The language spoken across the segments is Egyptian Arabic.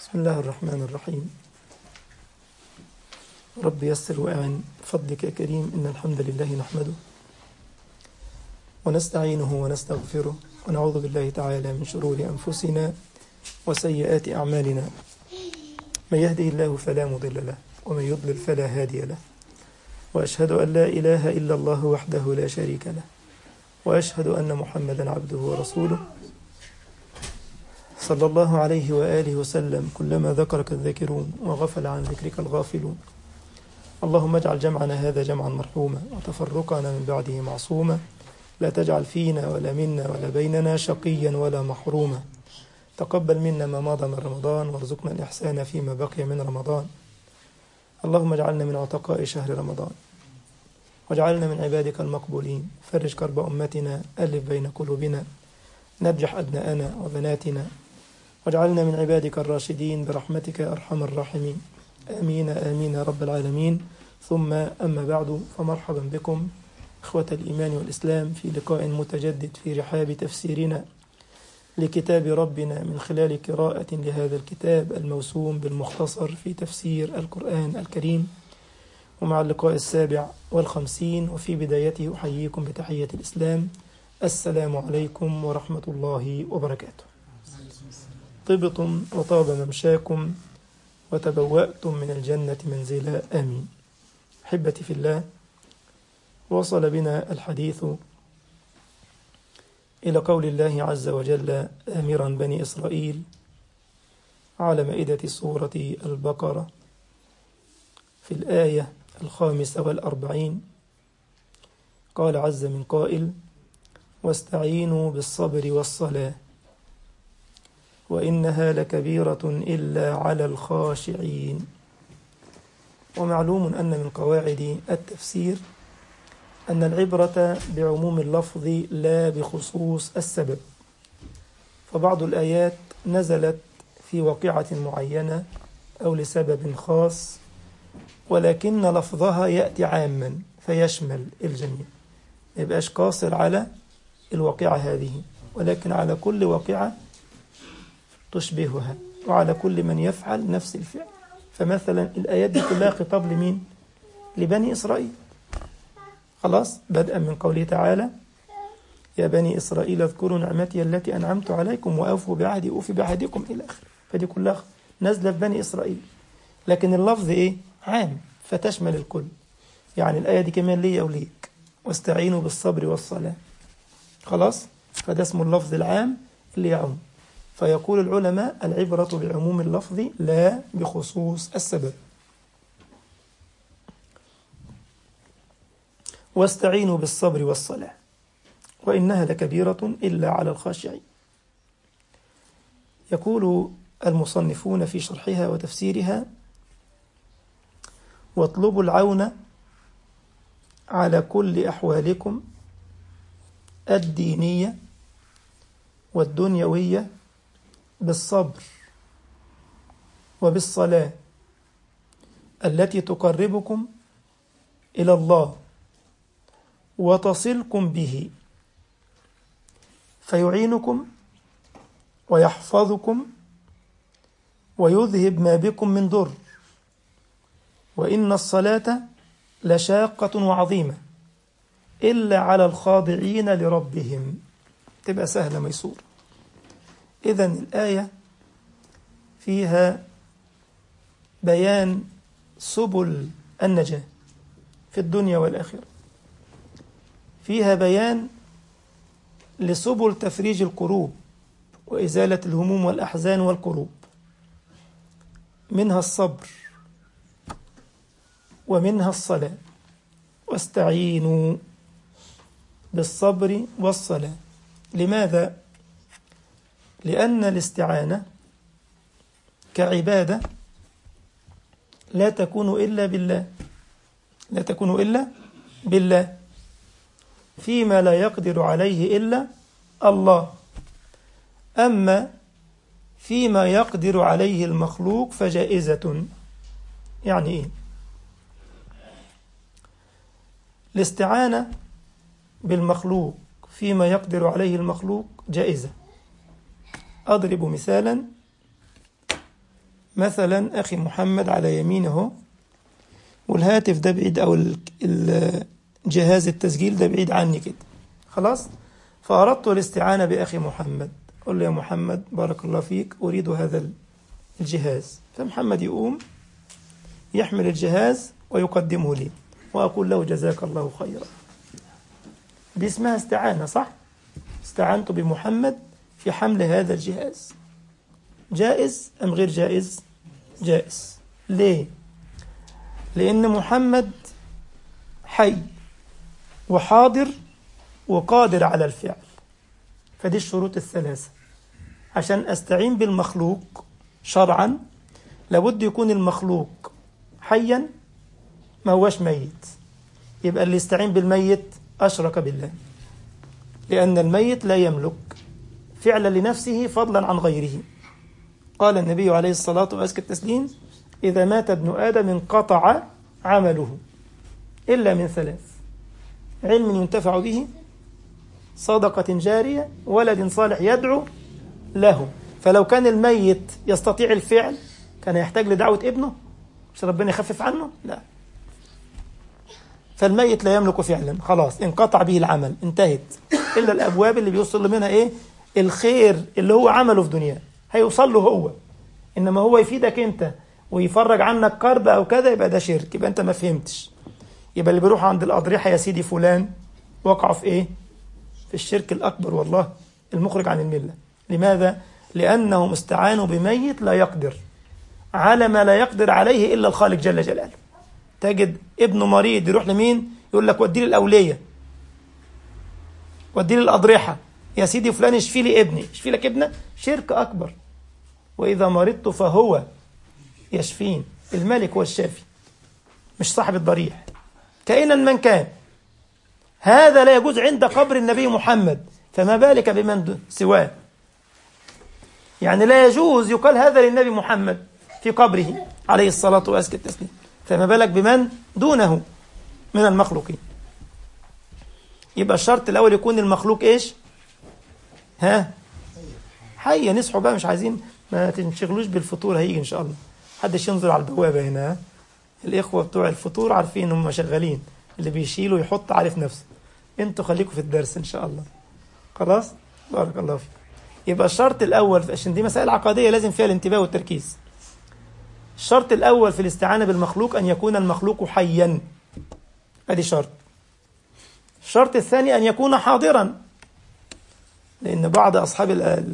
بسم الله الرحمن الرحيم رب يسر وأعن فضلك يا كريم إن الحمد لله نحمده ونستعينه ونستغفره ونعوذ بالله تعالى من شرور أنفسنا وسيئات أعمالنا من يهده الله فلا مضل له ومن يضلل فلا هادي له وأشهد أن لا إله إلا الله وحده لا شريك له وأشهد أن محمدا عبده ورسوله صلى الله عليه وآله وسلم كلما ذكرك الذاكرون وغفل عن ذكرك الغافلون اللهم اجعل جمعنا هذا جمعا مرحوما وتفرقنا من بعده معصوما لا تجعل فينا ولا منا ولا بيننا شقيا ولا محروما تقبل منا ما مضى من رمضان وارزقنا الإحسان فيما بقي من رمضان اللهم اجعلنا من عتقاء شهر رمضان واجعلنا من عبادك المقبولين فرج كرب أمتنا ألف بين قلوبنا نجح أبناءنا وبناتنا واجعلنا من عبادك الراشدين برحمتك يا أرحم الراحمين آمين آمين يا رب العالمين ثم أما بعد فمرحبا بكم إخوة الإيمان والإسلام في لقاء متجدد في رحاب تفسيرنا لكتاب ربنا من خلال قراءة لهذا الكتاب الموسوم بالمختصر في تفسير القرآن الكريم ومع اللقاء السابع والخمسين وفي بدايته أحييكم بتحية الإسلام السلام عليكم ورحمة الله وبركاته طبتم وطاب ممشاكم وتبوأتم من الجنة منزلا آمين أحبتي في الله وصل بنا الحديث إلى قول الله عز وجل آمرا بني إسرائيل على مائدة سورة البقرة في الآية الخامسة والأربعين قال عز من قائل واستعينوا بالصبر والصلاة وإنها لكبيرة إلا على الخاشعين ومعلوم أن من قواعد التفسير أن العبرة بعموم اللفظ لا بخصوص السبب فبعض الآيات نزلت في واقعة معينة أو لسبب خاص ولكن لفظها يأتي عاما فيشمل الجميع ما يبقاش قاصر على الواقعة هذه ولكن على كل واقعة تشبهها وعلى كل من يفعل نفس الفعل فمثلا الآيات دي كلها خطاب لمين؟ لبني إسرائيل خلاص بدءا من قوله تعالى يا بني إسرائيل اذكروا نعمتي التي أنعمت عليكم وأوفوا بعهدي أوفي بعهدكم إلى آخره فدي كلها نازلة في بني إسرائيل لكن اللفظ إيه؟ عام فتشمل الكل يعني الآية دي كمان ليا وليك واستعينوا بالصبر والصلاة خلاص فده اسمه اللفظ العام اللي يعم فيقول العلماء العبرة بعموم اللفظ لا بخصوص السبب واستعينوا بالصبر والصلاة وإنها لكبيرة إلا على الخاشعين يقول المصنفون في شرحها وتفسيرها واطلبوا العون على كل أحوالكم الدينية والدنيوية بالصبر وبالصلاة التي تقربكم إلى الله وتصلكم به فيعينكم ويحفظكم ويذهب ما بكم من ضر وإن الصلاة لشاقة وعظيمة إلا على الخاضعين لربهم تبقى سهلة ميسورة إذا الآية فيها بيان سبل النجاة في الدنيا والآخرة فيها بيان لسبل تفريج الكروب وإزالة الهموم والأحزان والكروب منها الصبر ومنها الصلاة واستعينوا بالصبر والصلاة لماذا؟ لأن الاستعانة كعبادة لا تكون إلا بالله لا تكون إلا بالله فيما لا يقدر عليه إلا الله أما فيما يقدر عليه المخلوق فجائزة يعني إيه الاستعانة بالمخلوق فيما يقدر عليه المخلوق جائزة أضرب مثالا مثلا أخي محمد على يمينه والهاتف ده بعيد أو جهاز التسجيل ده بعيد عني كده خلاص فأردت الاستعانة بأخي محمد قل له يا محمد بارك الله فيك أريد هذا الجهاز فمحمد يقوم يحمل الجهاز ويقدمه لي وأقول له جزاك الله خيرا دي اسمها استعانة صح؟ استعنت بمحمد في حمل هذا الجهاز جائز أم غير جائز؟ جائز ليه؟ لأن محمد حي وحاضر وقادر على الفعل فدي الشروط الثلاثة عشان أستعين بالمخلوق شرعا لابد يكون المخلوق حيا ما هوش ميت يبقى اللي يستعين بالميت أشرك بالله لأن الميت لا يملك فعلا لنفسه فضلا عن غيره قال النبي عليه الصلاة وأزكى التسليم إذا مات ابن آدم انقطع عمله إلا من ثلاث علم ينتفع به صدقة جارية ولد صالح يدعو له فلو كان الميت يستطيع الفعل كان يحتاج لدعوة ابنه مش ربنا يخفف عنه لا فالميت لا يملك فعلا خلاص انقطع به العمل انتهت إلا الأبواب اللي بيوصل منها إيه الخير اللي هو عمله في دنياه هيوصل له هو إنما هو يفيدك أنت ويفرج عنك كرب أو كذا يبقى ده شرك يبقى أنت ما فهمتش يبقى اللي بيروح عند الأضرحة يا سيدي فلان وقعوا في إيه في الشرك الأكبر والله المخرج عن الملة لماذا؟ لأنهم استعانوا بميت لا يقدر على ما لا يقدر عليه إلا الخالق جل جلاله تجد ابنه مريض يروح لمين يقول لك ودي لي الأولية ودي لي الأضرحة يا سيدي فلان اشفي لي ابني اشفي لك ابنه شرك أكبر وإذا مرضت فهو يشفين الملك هو الشافي مش صاحب الضريح كائنا من كان هذا لا يجوز عند قبر النبي محمد فما بالك بمن سواه يعني لا يجوز يقال هذا للنبي محمد في قبره عليه الصلاة وأزكى التسليم فما بالك بمن دونه من المخلوقين يبقى الشرط الأول يكون المخلوق إيش ها حي نصحوا بقى مش عايزين ما تنشغلوش بالفطور هيجي إن شاء الله محدش ينظر على البوابة هنا الإخوة بتوع الفطور عارفين هم شغالين اللي بيشيل ويحط عارف نفسه انتوا خليكم في الدرس ان شاء الله خلاص بارك الله فيك يبقى الشرط الاول عشان دي مسائل عقديه لازم فيها الانتباه والتركيز الشرط الاول في الاستعانه بالمخلوق ان يكون المخلوق حيا ادي شرط الشرط الثاني ان يكون حاضرا لان بعض اصحاب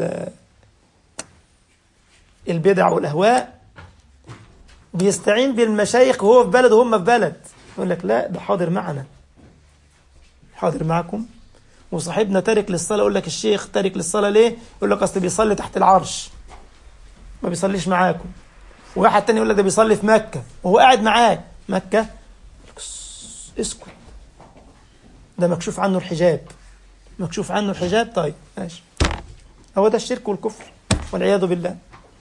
البدع والاهواء بيستعين بالمشايخ وهو في بلد وهم في بلد يقول لك لا ده حاضر معنا حاضر معكم وصاحبنا تارك للصلاة يقول لك الشيخ تارك للصلاة ليه يقول لك أصل بيصلي تحت العرش ما بيصليش معاكم وواحد تاني يقول لك ده بيصلي في مكة وهو قاعد معاك مكة اسكت ده مكشوف عنه الحجاب مكشوف عنه الحجاب طيب ماشي هو ده الشرك والكفر والعياذ بالله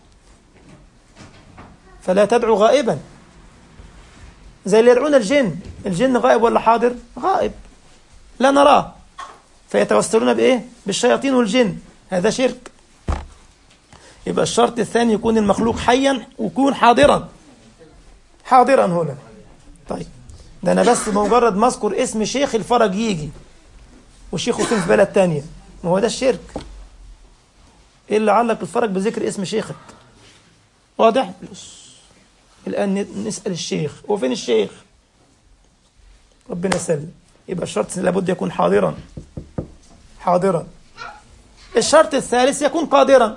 فلا تدعو غائبا زي اللي يدعون الجن الجن غائب ولا حاضر غائب لا نراه فيتوسلون بإيه بالشياطين والجن هذا شرك يبقى الشرط الثاني يكون المخلوق حيا ويكون حاضرا حاضرا هنا طيب ده أنا بس بمجرد ما أذكر اسم شيخ الفرج يجي وشيخه فين في بلد تانية ما هو ده الشرك إيه اللي علق الفرج بذكر اسم شيخك واضح الآن نسأل الشيخ هو فين الشيخ ربنا يسلم يبقى الشرط لابد يكون حاضرا حاضرا الشرط الثالث يكون قادرا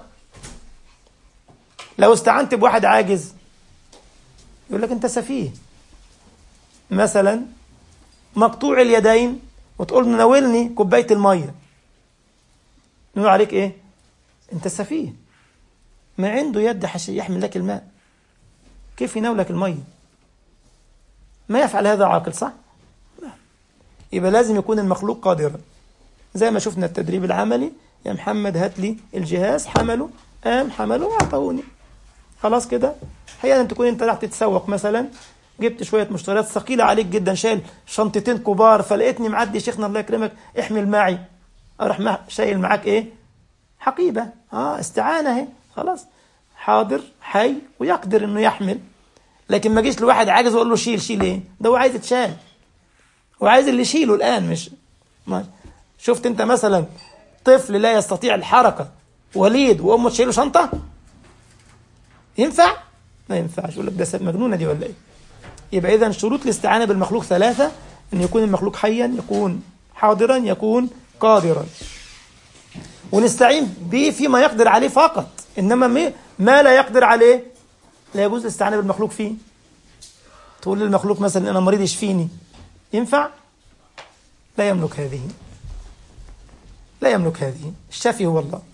لو استعنت بواحد عاجز يقول لك انت سفيه مثلا مقطوع اليدين وتقول له ناولني كوبايه الميه نقول عليك ايه انت سفيه ما عنده يد يحمل لك الماء كيف يناولك الميه ما يفعل هذا عاقل صح يبقى لازم يكون المخلوق قادرا زي ما شفنا التدريب العملي يا محمد هات لي الجهاز حمله قام حمله واعطوني خلاص كده احيانا تكون انت راح تتسوق مثلا جبت شويه مشتريات ثقيله عليك جدا شايل شنطتين كبار فلقيتني معدي شيخنا الله يكرمك احمل معي اروح مع شايل معاك ايه حقيبه اه استعانه اهي خلاص حاضر حي ويقدر انه يحمل لكن ما جيش لواحد عاجز واقول له شيل شيل ايه ده هو عايز يتشال هو عايز اللي يشيله الان مش ما شفت انت مثلا طفل لا يستطيع الحركه وليد وامه تشيله شنطه ينفع ما ينفعش يقول لك ده مجنونه دي ولا ايه يبقى اذا شروط الاستعانه بالمخلوق ثلاثه ان يكون المخلوق حيا يكون حاضرا يكون قادرا ونستعين به فيما يقدر عليه فقط انما ما لا يقدر عليه لا يجوز الاستعانه بالمخلوق فيه تقول للمخلوق مثلا انا مريض يشفيني ينفع لا يملك هذه لا يملك هذه الشافي هو الله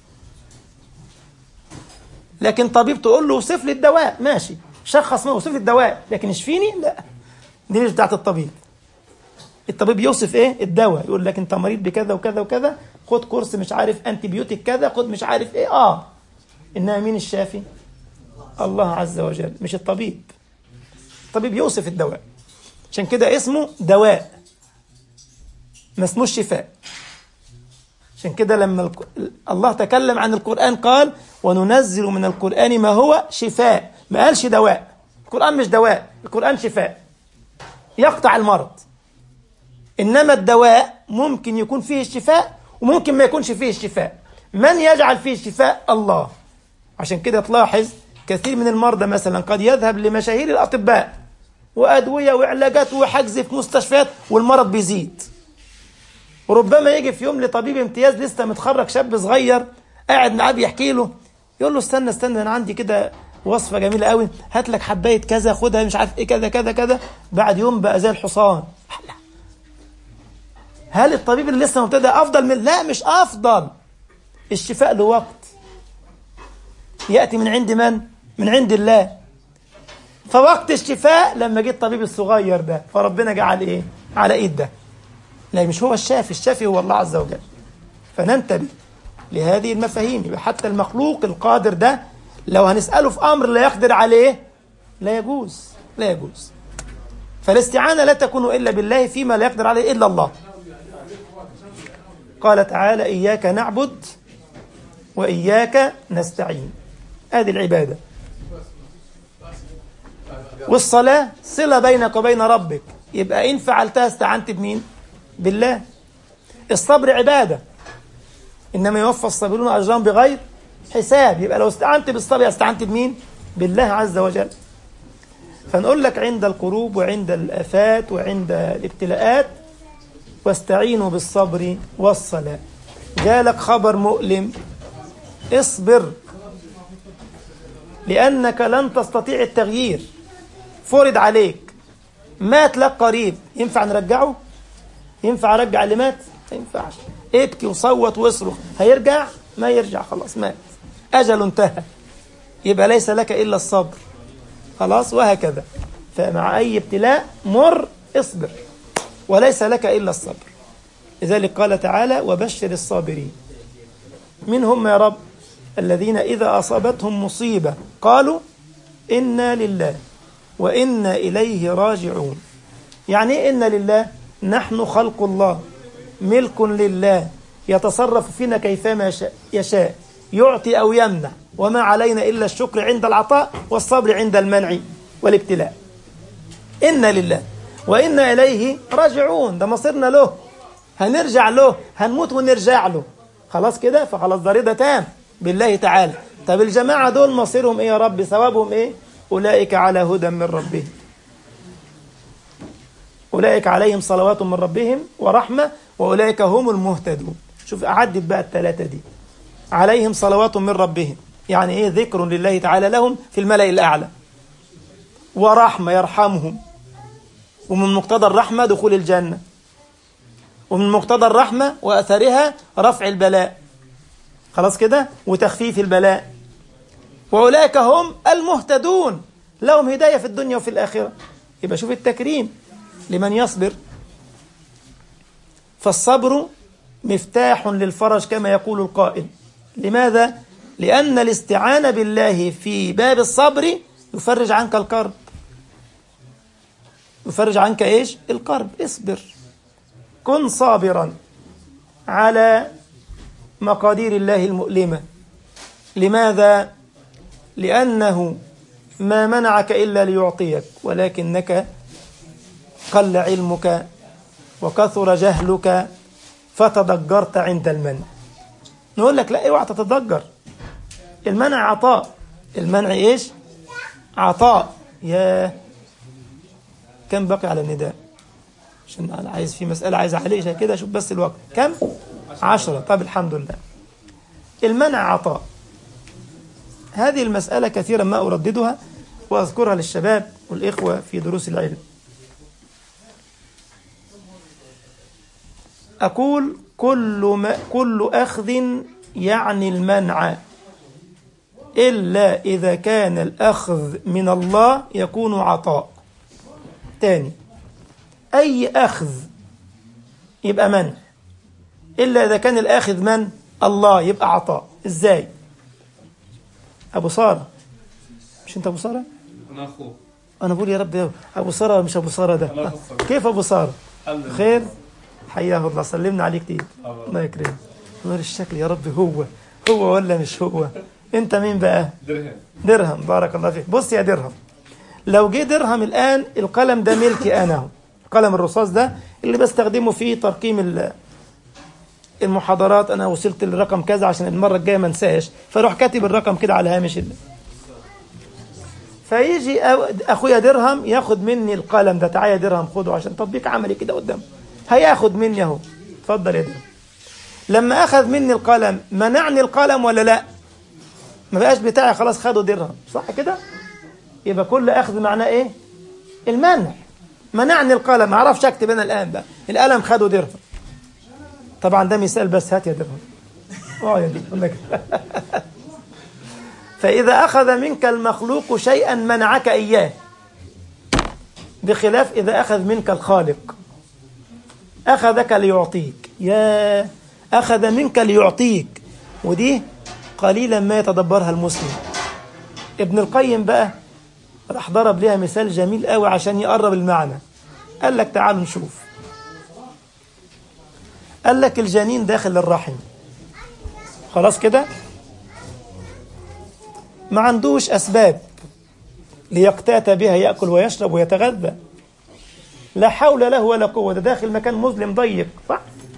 لكن طبيب تقول له وصف لي الدواء ماشي شخص ما وصف لي الدواء لكن اشفيني لا دي مش بتاعت الطبيب الطبيب يوصف ايه الدواء يقول لك انت مريض بكذا وكذا وكذا خد كورس مش عارف انتي بيوتيك كذا خد مش عارف ايه اه انها مين الشافي الله عز وجل مش الطبيب الطبيب يوصف الدواء عشان كده اسمه دواء ما اسموش شفاء عشان كده لما الله تكلم عن القرآن قال وننزل من القرآن ما هو شفاء ما قالش دواء القرآن مش دواء القرآن شفاء يقطع المرض إنما الدواء ممكن يكون فيه الشفاء وممكن ما يكونش فيه الشفاء من يجعل فيه الشفاء الله عشان كده تلاحظ كثير من المرضى مثلا قد يذهب لمشاهير الأطباء وأدوية وعلاجات وحجز في مستشفيات والمرض بيزيد وربما يجي في يوم لطبيب امتياز لسه متخرج شاب صغير قاعد معاه بيحكي له يقول له استنى استنى انا عندي كده وصفه جميله قوي هات لك حبايه كذا خدها مش عارف ايه كذا كذا كذا بعد يوم بقى زي الحصان هل الطبيب اللي لسه مبتدئ افضل من لا مش افضل الشفاء له وقت ياتي من عند من من عند الله فوقت الشفاء لما جه الطبيب الصغير ده فربنا جعل ايه على ايد ده لا مش هو الشافي الشافي هو الله عز وجل فننتبه لهذه المفاهيم يبقى حتى المخلوق القادر ده لو هنسأله في أمر لا يقدر عليه لا يجوز لا يجوز فالاستعانة لا تكون إلا بالله فيما لا يقدر عليه إلا الله قال تعالى إياك نعبد وإياك نستعين هذه العبادة والصلاة صلة بينك وبين ربك يبقى إن فعلتها استعنت بمين بالله الصبر عبادة إنما يوفى الصابرون أجرهم بغير حساب يبقى لو استعنت بالصبر استعنت بمين بالله عز وجل فنقول لك عند القروب وعند الآفات وعند الابتلاءات واستعينوا بالصبر والصلاة جالك خبر مؤلم اصبر لأنك لن تستطيع التغيير فرض عليك مات لك قريب ينفع نرجعه ينفع ارجع اللي مات ما ينفعش ابكي وصوت واصرخ هيرجع ما يرجع خلاص مات اجل انتهى يبقى ليس لك الا الصبر خلاص وهكذا فمع اي ابتلاء مر اصبر وليس لك الا الصبر لذلك قال تعالى وبشر الصابرين من هم يا رب الذين اذا اصابتهم مصيبه قالوا انا لله وانا اليه راجعون يعني ايه انا لله نحن خلق الله ملك لله يتصرف فينا كيفما يشاء يعطي أو يمنع وما علينا إلا الشكر عند العطاء والصبر عند المنع والابتلاء إنا لله وإنا إليه راجعون ده مصيرنا له هنرجع له هنموت ونرجع له خلاص كده فخلاص ده رضا تام بالله تعالى طب الجماعة دول مصيرهم إيه يا رب ثوابهم إيه أولئك على هدى من ربهم أولئك عليهم صلوات من ربهم ورحمة وأولئك هم المهتدون شوف أعدد بقى الثلاثة دي عليهم صلوات من ربهم يعني إيه ذكر لله تعالى لهم في الملأ الأعلى ورحمة يرحمهم ومن مقتضى الرحمة دخول الجنة ومن مقتضى الرحمة وأثرها رفع البلاء خلاص كده وتخفيف البلاء وأولئك هم المهتدون لهم هداية في الدنيا وفي الآخرة يبقى شوف التكريم لمن يصبر فالصبر مفتاح للفرج كما يقول القائل لماذا؟ لأن الاستعانة بالله في باب الصبر يفرج عنك الكرب يفرج عنك إيش؟ الكرب اصبر كن صابرا على مقادير الله المؤلمة لماذا؟ لأنه ما منعك إلا ليعطيك ولكنك قل علمك وكثر جهلك فتضجرت عند المنع نقول لك لا اوعى تتضجر المنع عطاء المنع ايش عطاء يا كم بقي على النداء عشان انا عايز في مسألة عايز اعالجها كده شوف بس الوقت كم عشرة طب الحمد لله المنع عطاء هذه المسألة كثيرا ما أرددها وأذكرها للشباب والإخوة في دروس العلم أقول كل, ما كل أخذ يعني المنع إلا إذا كان الأخذ من الله يكون عطاء تاني أي أخذ يبقى منع إلا إذا كان الآخذ من الله يبقى عطاء إزاي أبو سارة مش أنت أبو سارة انا اخوه أنا بقول يا رب يا أبو سارة مش أبو سارة ده الله يخصك. كيف أبو سارة الحمد لله خير حياه الله سلمنا عليه كتير الله. الله يكرمك نور الشكل يا رب هو هو ولا مش هو انت مين بقى درهم درهم بارك الله فيك بص يا درهم لو جه درهم الان القلم ده ملكي انا اهو قلم الرصاص ده اللي بستخدمه في ترقيم ال- المحاضرات انا وصلت للرقم كذا عشان المره الجايه ما انساش فاروح كاتب الرقم كده على هامش ال- فيجي أو- اخويا درهم ياخد مني القلم ده تعالى يا درهم خده عشان تطبيق عملي كده قدام هياخد مني اهو اتفضل يا درهم لما اخذ مني القلم منعني القلم ولا لا ما بقاش بتاعي خلاص خده درهم صح كده يبقى كل اخذ معناه ايه المنع منعني القلم ما اعرفش اكتب انا الان بقى القلم خده درهم طبعا ده مثال بس هات يا درهم اه يا درهم فاذا اخذ منك المخلوق شيئا منعك اياه بخلاف اذا اخذ منك الخالق اخذك ليعطيك يا اخذ منك ليعطيك ودي قليلا ما يتدبرها المسلم ابن القيم بقى راح ضرب ليها مثال جميل قوي عشان يقرب المعنى قال لك تعالوا نشوف قال لك الجنين داخل الرحم خلاص كده ما عندوش أسباب ليقتات بها يأكل ويشرب ويتغذى لا حول له ولا قوة ده داخل مكان مظلم ضيق صح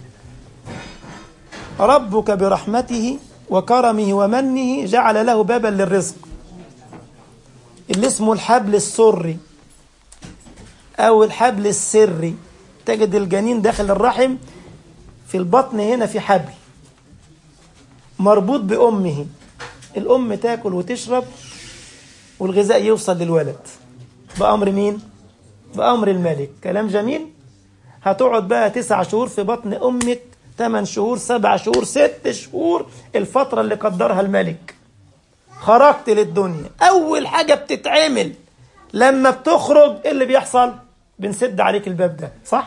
ربك برحمته وكرمه ومنه جعل له بابا للرزق اللي اسمه الحبل السري أو الحبل السري تجد الجنين داخل الرحم في البطن هنا في حبل مربوط بأمه الأم تاكل وتشرب والغذاء يوصل للولد بأمر مين؟ بأمر الملك كلام جميل هتقعد بقى تسع شهور في بطن أمك ثمان شهور سبع شهور ست شهور الفترة اللي قدرها الملك خرجت للدنيا أول حاجة بتتعمل لما بتخرج إيه اللي بيحصل بنسد عليك الباب ده صح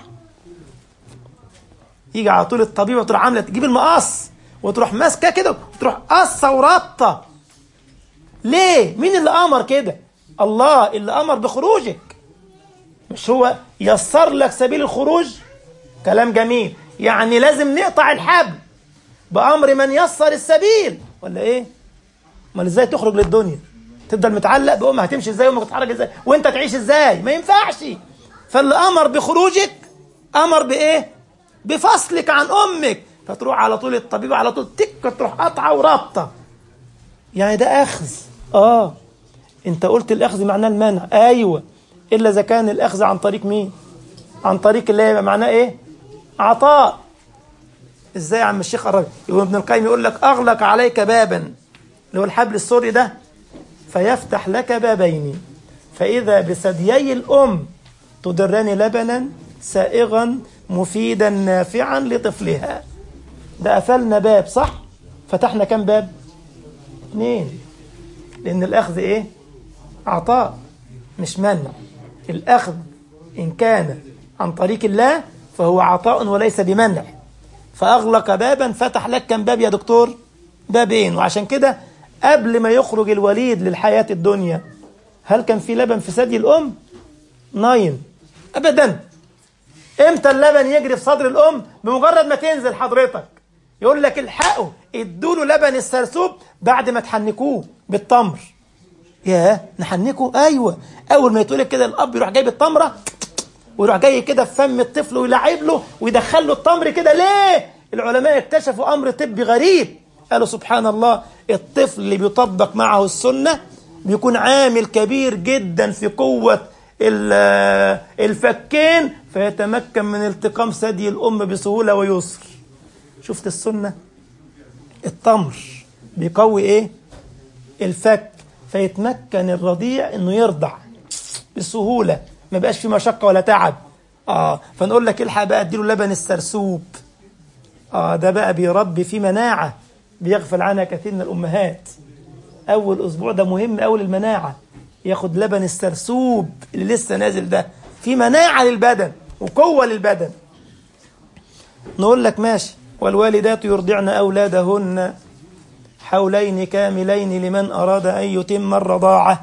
يجي على طول الطبيب وتروح عامله تجيب المقص وتروح ماسكه كده وتروح قصه ورابطه ليه مين اللي امر كده الله اللي امر بخروجك مش هو يسر لك سبيل الخروج كلام جميل يعني لازم نقطع الحبل بامر من يسر السبيل ولا ايه امال ازاي تخرج للدنيا تفضل متعلق بامها هتمشي ازاي وامك تتحرك ازاي وانت تعيش ازاي ما ينفعش فاللي امر بخروجك امر بايه بفصلك عن امك فتروح على طول الطبيب على طول تك تروح قطعه ورابطه يعني ده اخذ اه انت قلت الاخذ معناه المنع ايوه الا اذا كان الاخذ عن طريق مين عن طريق الله يبقى معناه ايه عطاء ازاي يا عم الشيخ قرب يقول ابن القيم يقول لك اغلق عليك بابا اللي هو الحبل السري ده فيفتح لك بابين فاذا بثديي الام تدران لبنا سائغا مفيدا نافعا لطفلها ده قفلنا باب صح فتحنا كم باب اثنين لان الاخذ ايه عطاء مش منع الاخذ ان كان عن طريق الله فهو عطاء وليس بمنع فاغلق بابا فتح لك كم باب يا دكتور بابين وعشان كده قبل ما يخرج الوليد للحياة الدنيا هل كان في لبن في ثدي الأم؟ ناين أبدا امتى اللبن يجري في صدر الام بمجرد ما تنزل حضرتك يقول لك الحقوا ادوا له لبن السرسوب بعد ما تحنكوه بالتمر ياه نحنكه ايوه اول ما يتولد كده الاب يروح جايب التمره ويروح جاي كده في فم الطفل ويلعب له ويدخل له التمر كده ليه العلماء اكتشفوا امر طبي غريب قالوا سبحان الله الطفل اللي بيطبق معه السنه بيكون عامل كبير جدا في قوه الفكين فيتمكن من التقام ثدي الام بسهوله ويسر شفت السنه التمر بيقوي ايه الفك فيتمكن الرضيع انه يرضع بسهوله ما بقاش في مشقه ولا تعب اه فنقول لك الحق بقى اديله لبن السرسوب اه ده بقى بيربي في مناعه بيغفل عنها كثير من الامهات اول اسبوع ده مهم قوي للمناعه ياخد لبن السرسوب اللي لسه نازل ده في مناعه للبدن وقوه للبدن نقول لك ماشي والوالدات يرضعن اولادهن حولين كاملين لمن اراد ان يتم الرضاعه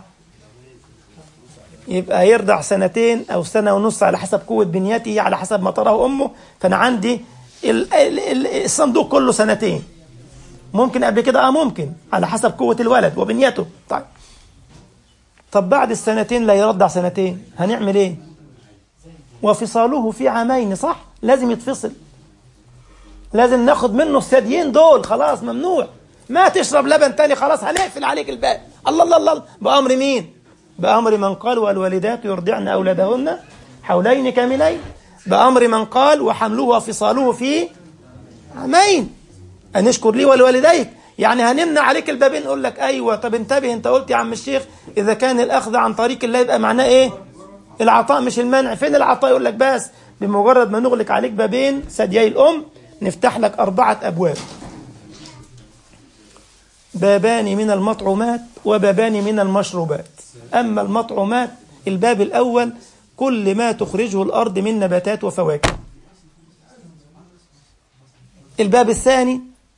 يبقى يرضع سنتين او سنه ونص على حسب قوه بنيته على حسب ما تراه امه فانا عندي الصندوق كله سنتين ممكن قبل كده اه ممكن على حسب قوه الولد وبنيته طيب طب بعد السنتين لا يرضع سنتين هنعمل ايه وفصاله في عامين صح لازم يتفصل لازم ناخد منه الثديين دول خلاص ممنوع ما تشرب لبن تاني خلاص هنقفل عليك الباب الله الله الله بأمر مين بأمر من قال والوالدات يرضعن أولادهن حولين كاملين بأمر من قال وحمله وفصاله في عامين أن اشكر لي ولوالديك يعني هنمنع عليك البابين نقول لك أيوة طب انتبه انت قلت يا عم الشيخ إذا كان الأخذ عن طريق الله يبقى معناه إيه العطاء مش المنع فين العطاء يقول لك بس بمجرد ما نغلق عليك بابين ثديي الأم نفتح لك أربعة أبواب بابان من المطعومات وبابان من المشروبات أما المطعومات الباب الأول كل ما تخرجه الأرض من نباتات وفواكه الباب الثاني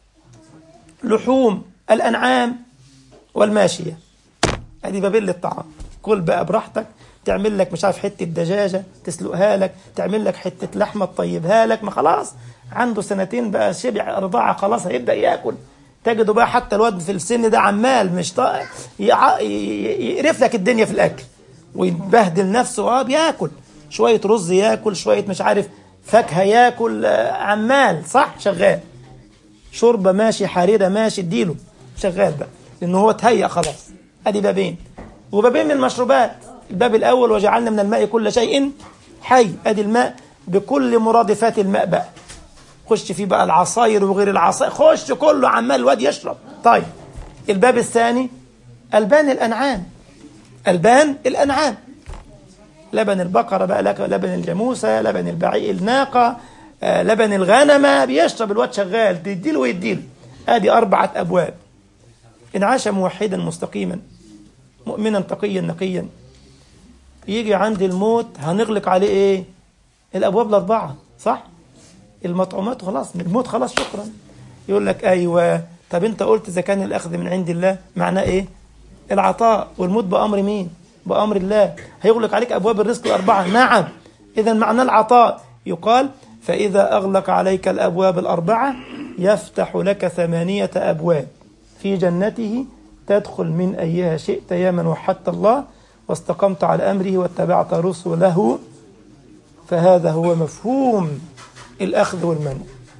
لحوم الأنعام والماشية ادي بابين للطعام كل بقى براحتك تعمل لك مش عارف حتة دجاجة تسلقها لك تعمل لك حتة لحمة تطيبها لك ما خلاص عنده سنتين بقى شبع رضاعة خلاص هيبدأ ياكل تجده بقى حتى الواد في السن ده عمال مش طا... يع... يقرف لك الدنيا في الاكل ويبهدل نفسه اه بياكل شويه رز ياكل شويه مش عارف فاكهه ياكل آه عمال صح شغال شوربه ماشي حريره ماشي اديله شغال بقى لان هو اتهيأ خلاص ادي بابين وبابين من المشروبات الباب الاول وجعلنا من الماء كل شيء حي ادي الماء بكل مرادفات الماء بقى خش فيه بقى العصاير وغير العصاير خش كله عمال الواد يشرب طيب الباب الثاني البان الانعام البان الانعام لبن البقرة بقى لك لبن الجاموسة لبن البعير الناقة آه لبن الغنمة بيشرب الواد شغال تديله ويديله ادي أربعة أبواب إن عاش موحدا مستقيما مؤمنا تقيا نقيا يجي عند الموت هنغلق عليه ايه الأبواب الأربعة صح المطعومات خلاص من الموت خلاص شكرا يقول لك ايوه طب انت قلت اذا كان الاخذ من عند الله معناه ايه العطاء والموت بامر مين بامر الله هيغلق عليك ابواب الرزق الاربعه نعم اذا معناه العطاء يقال فاذا اغلق عليك الابواب الاربعه يفتح لك ثمانيه ابواب في جنته تدخل من ايها شئت يا من وحدت الله واستقمت على امره واتبعت رسله فهذا هو مفهوم الأخذ والمنع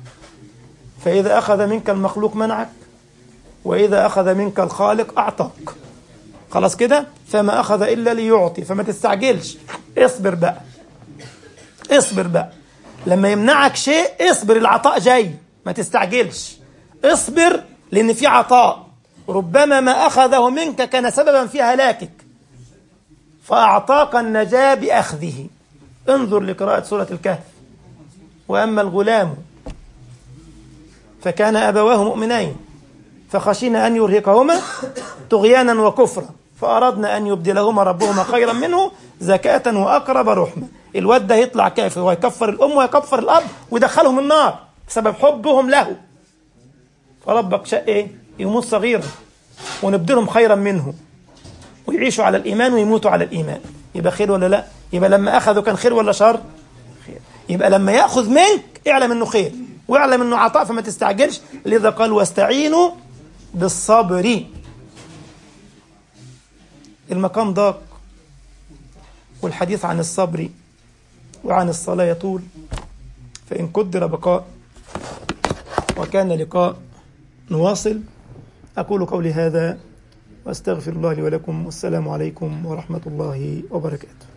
فإذا أخذ منك المخلوق منعك وإذا أخذ منك الخالق أعطاك خلاص كده فما أخذ إلا ليعطي فما تستعجلش اصبر بقى اصبر بقى لما يمنعك شيء اصبر العطاء جاي ما تستعجلش اصبر لأن في عطاء ربما ما أخذه منك كان سببا في هلاكك فأعطاك النجاة بأخذه انظر لقراءة سورة الكهف وأما الغلام فكان أبواه مؤمنين فخشينا أن يرهقهما طغيانا وكفرا فأردنا أن يبدلهما ربهما خيرا منه زكاة وأقرب رحمة الواد ده يطلع كافر ويكفر الأم ويكفر الأب ويدخلهم النار بسبب حبهم له فربك شاء إيه يموت صغيرا ونبدلهم خيرا منه ويعيشوا على الإيمان ويموتوا على الإيمان يبقى خير ولا لا يبقى لما أخذوا كان خير ولا شر خير يبقى لما ياخذ منك اعلم انه خير واعلم انه عطاء فما تستعجلش لذا قال واستعينوا بالصبر المقام ضاق والحديث عن الصبر وعن الصلاة يطول فإن قدر بقاء وكان لقاء نواصل أقول قولي هذا واستغفر الله لي ولكم والسلام عليكم ورحمة الله وبركاته